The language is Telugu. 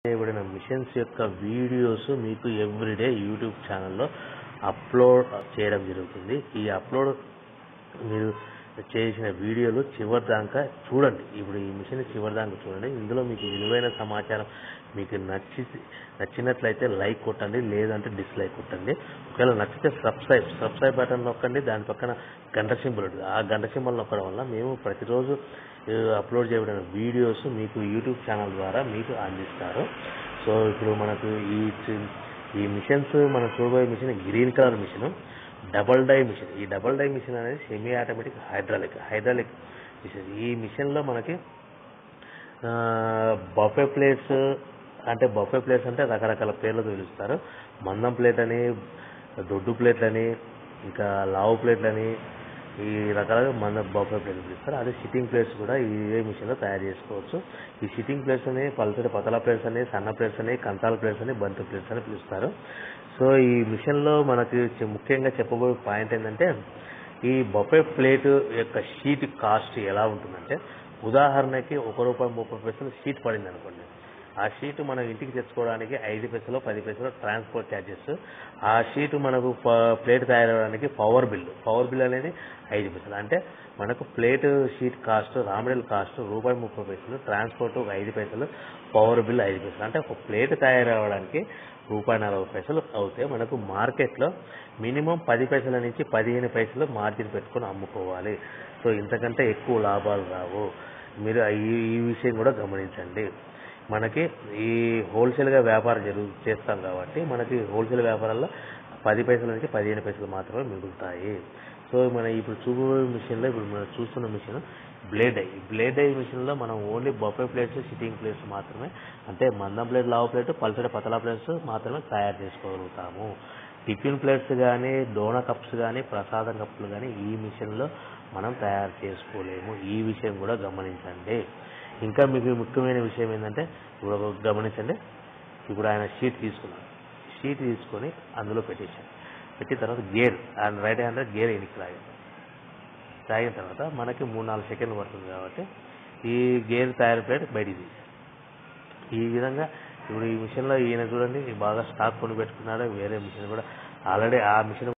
చేయబడిన మిషన్స్ యొక్క వీడియోస్ మీకు ఎవ్రీడే యూట్యూబ్ ఛానల్లో అప్లోడ్ చేయడం జరుగుతుంది ఈ అప్లోడ్ మీరు చేసిన వీడియోలు చివరి దాకా చూడండి ఇప్పుడు ఈ మిషన్ చివరి దాకా చూడండి ఇందులో మీకు విలువైన సమాచారం మీకు నచ్చి నచ్చినట్లయితే లైక్ కొట్టండి లేదంటే డిస్లైక్ కొట్టండి ఒకవేళ నచ్చితే సబ్స్క్రైబ్ సబ్స్క్రైబ్ బటన్ నొక్కండి దాని పక్కన గంట సింబల్ ఉంటుంది ఆ గంట సింబల్ నొక్కడం వల్ల మేము ప్రతిరోజు ఆ, అప్లోడ్ చేయబడిన వీడియోస్ మీకు యూట్యూబ్ ఛానల్ ద్వారా మీకు అందిస్తారు సో ఇప్పుడు మనకు ఈ చి- ఈ మిషన్స్ మనం చూడబోయే machine green colour machine double die machine ఈ డబల్ డై మిషన్ అనేది semi automatic hydraulic hydraulic machine ఈ మిషన్లో మనకి బఫే ప్లేట్స్ అంటే బఫే ప్లేట్స్ అంటే రకరకాల పేర్లతో పిలుస్తారు మందం ప్లేట్ అని దొడ్డు ప్లేట్ అని ఇంకా లావు ప్లేట్ అని ఈ రకాలుగా మంద బఫే ప్లేట్లు పిలుస్తారు అదే సిట్టింగ్ ప్లేట్స్ కూడా ఇదే మిషన్లో తయారు చేసుకోవచ్చు ఈ సిట్టింగ్ ప్లేట్స్ అని పల్సటి పతల ప్లేట్స్ అని సన్న ప్లేట్స్ అని కంతాల ప్లేట్స్ అని బంతి ప్లేట్స్ అని పిలుస్తారు సో ఈ మిషన్లో మనకి చె- ముఖ్యంగా చెప్పబోయే పాయింట్ ఏంటంటే ఈ బొఫే ప్లేట్ యొక్క షీట్ కాస్ట్ ఎలా ఉంటుందంటే ఉదాహరణకి ఒక రూపాయి ముప్పై పైసలు షీట్ పడింది అనుకోండి ఆ షీట్ మనం ఇంటికి తెచ్చుకోవడానికి ఐదు పైసలు పది పైసలు ట్రాన్స్పోర్ట్ ఛార్జెస్ ఆ షీట్ మనకు ప- ప్లేట్ తయారవడానికి పవర్ బిల్ పవర్ బిల్ అనేది ఐదు పైసలు అంటే మనకు plate sheet cost raw material cost రూపాయి ముప్పై పైసలు ట్రాన్స్పోర్ట్ ఒక ఐదు పైసలు పవర్ బిల్ ఐదు పైసలు అంటే ఒక ప్లేట్ తయారవడానికి రూపాయి నలభై పైసలు అవుతే మనకు మార్కెట్లో మినిమం పది పైసల నుంచి పదిహేను పైసలు మార్జిన్ పెట్టుకొని అమ్ముకోవాలి సో ఇంతకంటే ఎక్కువ లాభాలు రావు మీరు ఈ ఈ విషయం కూడా గమనించండి మనకి ఈ హోల్సేల్గా వ్యాపారం జరుగు చేస్తాం కాబట్టి మనకి హోల్సేల్ వ్యాపారాల్లో పది పైసల నుంచి పదిహేను పైసలు మాత్రమే మిగులుతాయి సో మన ఇప్పుడు చూపబోయే మిషన్లో ఇప్పుడు మనం చూస్తున్న మిషన్ బ్లేడ్ ఐ బ్లేడ్ ఐ మిషన్లో మనం only buffet plates sitting plates మాత్రమే అంటే మందం ప్లేట్ లావు ప్లేట్ పల్సటి పతలా ప్లేట్స్ మాత్రమే తయారు చేసుకోగలుగుతాము టిఫిన్ ప్లేట్స్ కానీ డోనా కప్స్ కానీ ప్రసాదం కప్పులు కానీ ఈ మిషన్లో మనం తయారు చేసుకోలేము ఈ విషయం కూడా గమనించండి ఇంకా మీకు ముఖ్యమైన విషయం ఏంటంటే ఇప్పుడు ఒక గమనించండి ఇప్పుడు ఆయన షీట్ తీసుకున్నాడు షీట్ తీసుకొని అందులో పెట్టేశాడు పెట్టిన తర్వాత గేర్ ఆయన రైట్ హ్యాండ్ గేర్ ఎనికి లాగాడు తాగిన తర్వాత మనకి మూడు నాలుగు సెకండ్లు పడుతుంది కాబట్టి ఈ గేర్ తయారు ప్లేట్ బయటికి తీసాడు ఈ విధంగా ఇప్పుడు ఈ మిషన్లో ఈయన చూడండి బాగా స్టాక్ కొని పెట్టుకున్నాడు వేరే మిషన్ కూడా ఆల్రెడీ ఆ మిషన్